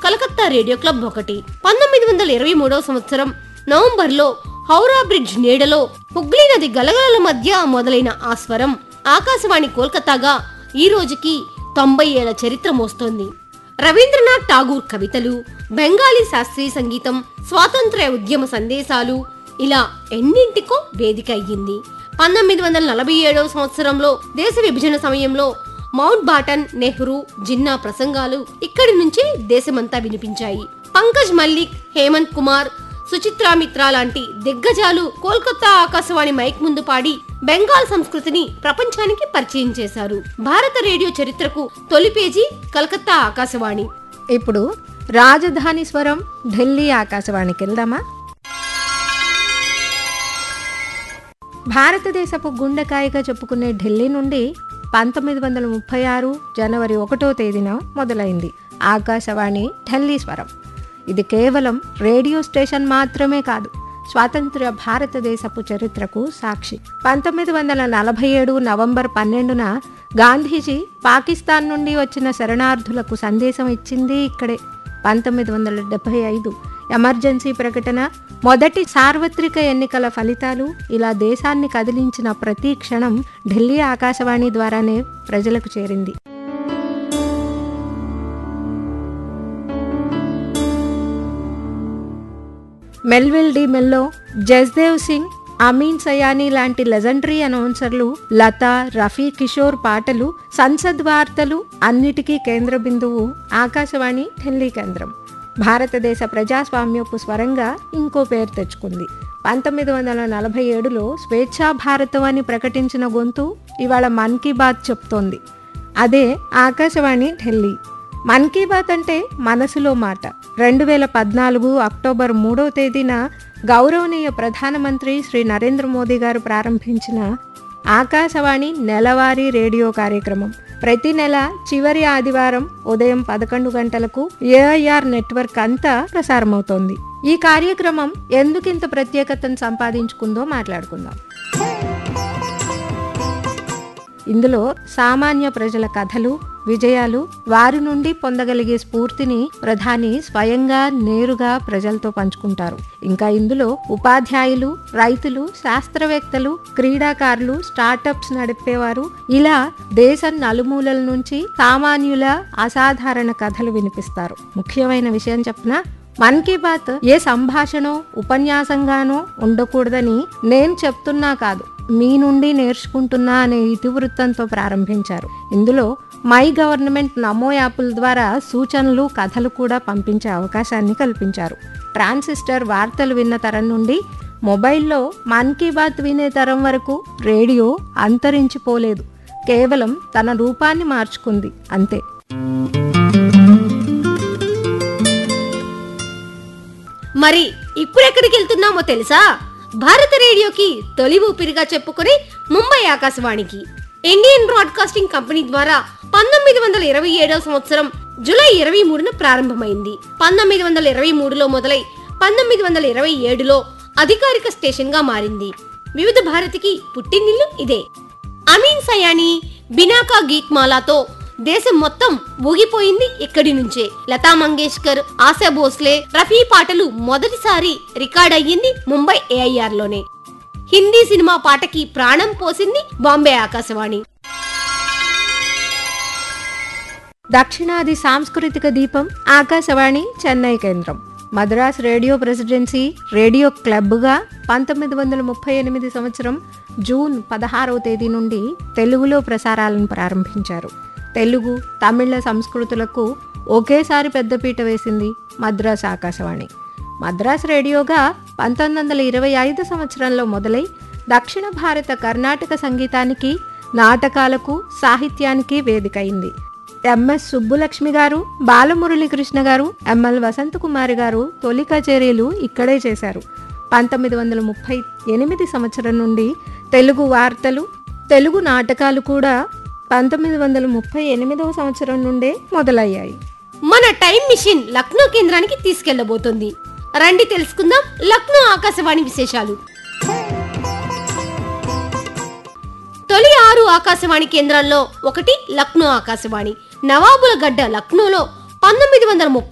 Calcutta radio club ఒకటి పంతొమ్మిది వందల ఇరవై మూడవ సంవత్సరం నవంబర్లో హౌరా బ్రిడ్జ్ నీడలో హుగ్లీ నది గలగలల మధ్య మొదలైన ఆ స్వరం ఆకాశవాణి కోల్కతాగా ఈ రోజుకి తొంభై ఏళ్ల చరిత్ర మోస్తోంది రవీంద్రనాథ్ ఠాగూర్ కవితలు బెంగాలీ శాస్త్రీయ సంగీతం స్వాతంత్ర్య ఉద్యమ సందేశాలు ఇలా ఎన్నింటికో వేదిక అయ్యింది పంతొమ్మిది వందల నలభై ఏడవ సంవత్సరంలో దేశ విభజన సమయంలో మౌంట్ బాటన్ నెహ్రూ జిన్నా ప్రసంగాలు ఇక్కడి నుంచే దేశమంతా వినిపించాయి పంకజ్ మల్లిక్ హేమంత్ కుమార్ సుచిత్రా మిత్రా లాంటి దిగ్గజాలు కోల్కతా ఆకాశవాణి మైక్ ముందు పాడి బెంగాల్ సంస్కృతిని ప్రపంచానికి పరిచయం చేశారు భారత రేడియో చరిత్రకు తొలి పేజీ కలకత్తా ఆకాశవాణి ఇప్పుడు రాజధాని స్వరం ఢిల్లీ ఆకాశవాణికి వెళ్దామా భారతదేశపు గుండెకాయగా చెప్పుకునే ఢిల్లీ నుండి పంతొమ్మిది వందల ముప్పై ఆరు జనవరి ఒకటో తేదీన మొదలైంది ఆకాశవాణి ఢిల్లీ స్వరం ఇది కేవలం రేడియో స్టేషన్ మాత్రమే కాదు స్వాతంత్ర్య భారతదేశపు చరిత్రకు సాక్షి పంతొమ్మిది వందల నలభై ఏడు నవంబర్ పన్నెండున గాంధీజీ పాకిస్తాన్ నుండి వచ్చిన శరణార్థులకు సందేశం ఇచ్చింది ఇక్కడే పంతొమ్మిది వందల డెబ్బై ఐదు ఎమర్జెన్సీ ప్రకటన మొదటి సార్వత్రిక ఎన్నికల ఫలితాలు ఇలా దేశాన్ని కదిలించిన ప్రతి క్షణం ఢిల్లీ ఆకాశవాణి ద్వారానే ప్రజలకు చేరింది మెల్విల్ డి మెల్లో జస్దేవ్ సింగ్ అమీన్ సయానీ లాంటి లెజెండరీ అనౌన్సర్లు లతా రఫీ కిషోర్ పాటలు సంసద్ వార్తలు అన్నిటికీ కేంద్ర బిందువు ఆకాశవాణి ఢిల్లీ కేంద్రం భారతదేశ ప్రజాస్వామ్యపు స్వరంగా ఇంకో పేరు తెచ్చుకుంది పంతొమ్మిది వందల నలభై ఏడులో స్వేచ్ఛా భారతం అని ప్రకటించిన గొంతు ఇవాళ మన్ కీ బాత్ చెప్తోంది అదే ఆకాశవాణి ఢిల్లీ మన్ కీ బాత్ అంటే మనసులో మాట రెండు వేల పద్నాలుగు అక్టోబర్ మూడవ తేదీన గౌరవనీయ ప్రధానమంత్రి శ్రీ నరేంద్ర మోదీ గారు ప్రారంభించిన ఆకాశవాణి నెలవారీ రేడియో కార్యక్రమం ప్రతి నెల చివరి ఆదివారం ఉదయం పదకొండు గంటలకు ఏఐఆర్ నెట్వర్క్ అంతా ప్రసారమవుతోంది ఈ కార్యక్రమం ఎందుకింత ప్రత్యేకతను సంపాదించుకుందో మాట్లాడుకుందాం ఇందులో సామాన్య ప్రజల కథలు విజయాలు వారి నుండి పొందగలిగే స్ఫూర్తిని ప్రధాని స్వయంగా నేరుగా ప్రజలతో పంచుకుంటారు ఇంకా ఇందులో ఉపాధ్యాయులు రైతులు శాస్త్రవేత్తలు క్రీడాకారులు స్టార్టప్స్ నడిపేవారు ఇలా దేశం నలుమూలల నుంచి సామాన్యుల అసాధారణ కథలు వినిపిస్తారు ముఖ్యమైన విషయం చెప్పనా మన్ కీ బాత్ ఏ సంభాషణ ఉపన్యాసంగానో ఉండకూడదని నేను చెప్తున్నా కాదు మీ నుండి నేర్చుకుంటున్నా అనే ఇతివృత్తంతో ప్రారంభించారు ఇందులో మై గవర్నమెంట్ నమో యాప్ల ద్వారా సూచనలు కథలు కూడా పంపించే అవకాశాన్ని కల్పించారు ట్రాన్సిస్టర్ వార్తలు విన్న తరం నుండి మొబైల్లో మన్ కీ బాత్ వినే తరం వరకు రేడియో అంతరించిపోలేదు కేవలం తన రూపాన్ని మార్చుకుంది అంతే మరి ఇప్పుడెక్కడికి వెళ్తున్నామో తెలుసా భారత రేడియోకి తొలి ఊపిరిగా చెప్పుకునే ముంబై ఆకాశవాణికి ఇండియన్ బ్రాడ్కాస్టింగ్ కంపెనీ ద్వారా పంతొమ్మిది వందల ఇరవై ఏడవ సంవత్సరం జూలై ఇరవై మూడున ప్రారంభమైంది పంతొమ్మిది వందల ఇరవై మూడులో మొదలై పంతొమ్మిది వందల ఇరవై ఏడులో అధికారిక స్టేషన్ గా మారింది వివిధ భారతికి పుట్టినిల్లు ఇదే అమీన్ సయానీ బినాకా గీత్మాలాతో దేశం మొత్తం ఊగిపోయింది ఇక్కడి నుంచే లతా మంగేష్కర్ ఆశా భోస్లే రఫీ పాటలు మొదటిసారి రికార్డ్ అయ్యింది ముంబై ఏఐఆర్ లోనే హిందీ సినిమా పాటకి ప్రాణం పోసింది బాంబే ఆకాశవాణి దక్షిణాది సాంస్కృతిక దీపం ఆకాశవాణి చెన్నై కేంద్రం మద్రాస్ రేడియో ప్రెసిడెన్సీ రేడియో క్లబ్గా పంతొమ్మిది వందల ముప్పై ఎనిమిది సంవత్సరం జూన్ పదహారవ తేదీ నుండి తెలుగులో ప్రసారాలను ప్రారంభించారు తెలుగు తమిళ సంస్కృతులకు ఒకేసారి పెద్దపీట వేసింది మద్రాస్ ఆకాశవాణి మద్రాస్ రేడియోగా పంతొమ్మిది వందల ఇరవై ఐదు సంవత్సరంలో మొదలై దక్షిణ భారత కర్ణాటక సంగీతానికి నాటకాలకు సాహిత్యానికి వేదిక అయింది ఎంఎస్ సుబ్బులక్ష్మి గారు బాలమురళీకృష్ణ గారు ఎంఎల్ వసంతకుమారి గారు తొలి కచేరీలు ఇక్కడే చేశారు పంతొమ్మిది వందల ముప్పై ఎనిమిది సంవత్సరం నుండి తెలుగు వార్తలు తెలుగు నాటకాలు కూడా పంతొమ్మిది వందల ముప్పై ఎనిమిదవ సంవత్సరం నుండే మొదలయ్యాయి మన టైం మిషన్ లక్నో కేంద్రానికి తీసుకెళ్లబోతోంది రండి తెలుసుకుందాం లక్నో ఆకాశవాణి విశేషాలు తొలి ఆరు ఆకాశవాణి కేంద్రాల్లో ఒకటి లక్నో ఆకాశవాణి నవాబుల గడ్డ లక్నోలో పంతొమ్మిది వందల ముప్పై